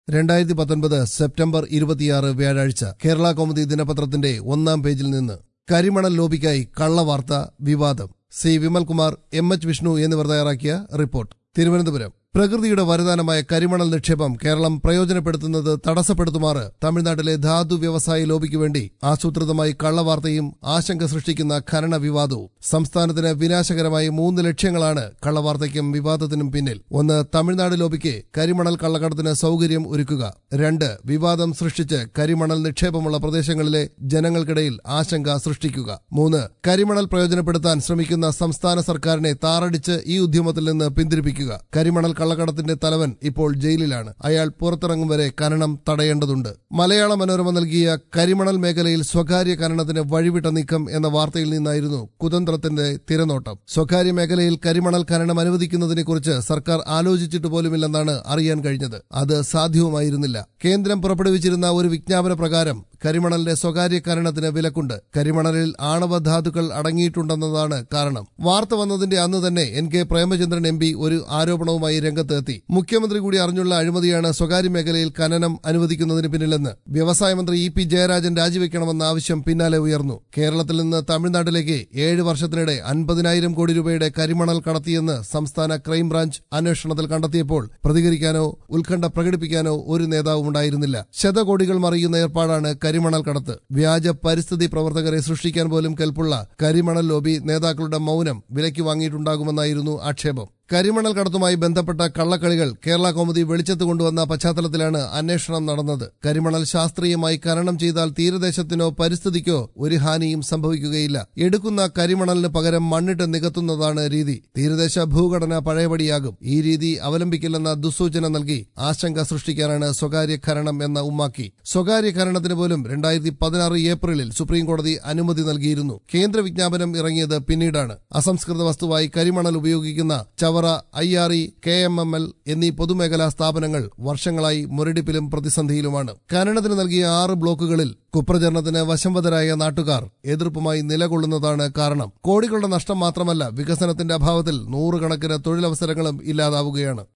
രണ്ടായിരത്തി പത്തൊൻപത് സെപ്റ്റംബർ ഇരുപത്തിയാറ് വ്യാഴാഴ്ച കേരള കൗമുദി ദിനപത്രത്തിന്റെ ഒന്നാം പേജിൽ നിന്ന് കരിമണൽ ലോബിക്കായി കള്ളവാർത്ത വിവാദം C Vimalkumar M H Vishnu എന്നിവർ തയ്യാറാക്കിയ റിപ്പോർട്ട് തിരുവനന്തപുരം പ്രകൃതിയുടെ വരദാനമായ കരിമണൽ നിക്ഷേപം കേരളം പ്രയോജനപ്പെടുത്തുന്നത് തടസ്സപ്പെടുത്തുമാറ് തമിഴ്നാട്ടിലെ ധാതു വ്യവസായ ലോബിക്ക് വേണ്ടി ആസൂത്രിതമായി കള്ളവാർത്തയും ആശങ്ക സൃഷ്ടിക്കുന്ന ഖനന വിവാദവും സംസ്ഥാനത്തിന് വിനാശകരമായ മൂന്ന് ലക്ഷ്യങ്ങളാണ് കള്ളവാർത്തയ്ക്കും വിവാദത്തിനും പിന്നിൽ ഒന്ന് തമിഴ്നാട് ലോബിക്ക് കരിമണൽ കള്ളക്കടത്തിന് സൗകര്യം ഒരുക്കുക രണ്ട് വിവാദം സൃഷ്ടിച്ച് കരിമണൽ നിക്ഷേപമുള്ള പ്രദേശങ്ങളിലെ ജനങ്ങൾക്കിടയിൽ ആശങ്ക സൃഷ്ടിക്കുക മൂന്ന് കരിമണൽ പ്രയോജനപ്പെടുത്താൻ ശ്രമിക്കുന്ന സംസ്ഥാന സർക്കാരിനെ താറടിച്ച് ഈ ഉദ്യമത്തിൽ നിന്ന് പിന്തിരിപ്പിക്കുക കരിമണൽ കള്ളക്കടത്തിന്റെ തലവൻ ഇപ്പോൾ ജയിലിലാണ് അയാൾ പുറത്തിറങ്ങും വരെ ഖനനം തടയേണ്ടതുണ്ട് മലയാള മനോരമ നൽകിയ കരിമണൽ മേഖലയിൽ സ്വകാര്യ ഖനനത്തിന് വഴിവിട്ട നീക്കം എന്ന വാർത്തയിൽ നിന്നായിരുന്നു കുതന്ത്രത്തിന്റെ തിരനോട്ടം സ്വകാര്യ മേഖലയിൽ കരിമണൽ ഖനനം അനുവദിക്കുന്നതിനെക്കുറിച്ച് സർക്കാർ ആലോചിച്ചിട്ട് പോലുമില്ലെന്നാണ് അറിയാൻ കഴിഞ്ഞത് അത് സാധ്യവുമായിരുന്നില്ല കേന്ദ്രം പുറപ്പെടുവിച്ചിരുന്ന ഒരു വിജ്ഞാപന പ്രകാരം കരിമണലിന്റെ സ്വകാര്യ ഖനനത്തിന് വിലക്കുണ്ട് കരിമണലിൽ ആണവ ധാതുക്കൾ അടങ്ങിയിട്ടുണ്ടെന്നതാണ് കാരണം വാർത്ത വന്നതിന്റെ അന്ന് തന്നെ N K Premachandran M P ഒരു ആരോപണവുമായി രംഗത്തെത്തി മുഖ്യമന്ത്രി കൂടി അറിഞ്ഞുള്ള അഴിമതിയാണ് സ്വകാര്യ മേഖലയിൽ ഖനനം അനുവദിക്കുന്നതിന് പിന്നിലെന്ന് വ്യവസായ മന്ത്രി ഇ പി ജയരാജൻ രാജിവെക്കണമെന്ന ആവശ്യം പിന്നാലെ ഉയർന്നു കേരളത്തിൽ നിന്ന് തമിഴ്നാട്ടിലേക്ക് ഏഴ് വർഷത്തിനിടെ അൻപതിനായിരം കോടി രൂപയുടെ കരിമണൽ കടത്തിയെന്ന് സംസ്ഥാന ക്രൈംബ്രാഞ്ച് അന്വേഷണത്തിൽ കണ്ടെത്തിയപ്പോൾ പ്രതികരിക്കാനോ ഉത്കണ്ഠ പ്രകടിപ്പിക്കാനോ ഒരു നേതാവും ഉണ്ടായിരുന്നില്ല ശതകോടികൾ മറിയുന്ന ഏർപ്പാടാണ് കരിമണൽ കടത്ത് വ്യാജ പരിസ്ഥിതി പ്രവർത്തകരെ സൃഷ്ടിക്കാൻ പോലും കെൽപ്പുള്ള കരിമണൽ ലോബി നേതാക്കളുടെ മൗനം വിലയ്ക്ക് വാങ്ങിയിട്ടുണ്ടാകുമെന്നായിരുന്നു ആക്ഷേപം കരിമണൽ കടത്തുമായി ബന്ധപ്പെട്ട കള്ളക്കളികൾ കേരള കൗമുദി വെളിച്ചത്ത് കൊണ്ടുവന്ന പശ്ചാത്തലത്തിലാണ് അന്വേഷണം നടന്നത് കരിമണൽ ശാസ്ത്രീയമായി ഖനനം ചെയ്താൽ തീരദേശത്തിനോ പരിസ്ഥിതിക്കോ ഒരു ഹാനിയും സംഭവിക്കുകയില്ല എടുക്കുന്ന കരിമണലിന് പകരം മണ്ണിട്ട് നികത്തുന്നതാണ് രീതി തീരദേശ ഭൂഘടന പഴയപടിയാകും ഈ രീതി അവലംബിക്കില്ലെന്ന ദുസൂചന നൽകി ആശങ്ക സൃഷ്ടിക്കാനാണ് സ്വകാര്യ ഖനനം എന്ന ഉമ്മാക്കി സ്വകാര്യ ഖനനത്തിന് പോലും രണ്ടായിരത്തി പതിനാറ് ഏപ്രിലിൽ സുപ്രീംകോടതി അനുമതി നൽകിയിരുന്നു കേന്ദ്ര വിജ്ഞാപനം ഇറങ്ങിയത് പിന്നീടാണ് അസംസ്കൃത വസ്തുവായി കരിമണൽ ഉപയോഗിക്കുന്ന Chavara I R E K M M L എന്നീ പൊതുമേഖലാ സ്ഥാപനങ്ങൾ വർഷങ്ങളായി മുരടിപ്പിലും പ്രതിസന്ധിയിലുമാണ് ഖനനത്തിന് നൽകിയ ആറ് ബ്ലോക്കുകളിൽ കുപ്രചരണത്തിന് വശംവതരായ നാട്ടുകാർ എതിർപ്പുമായി നിലകൊള്ളുന്നതാണ് കാരണം കോടികളുടെ നഷ്ടം മാത്രമല്ല വികസനത്തിന്റെ അഭാവത്തിൽ നൂറുകണക്കിന് തൊഴിലവസരങ്ങളും ഇല്ലാതാവുകയാണ്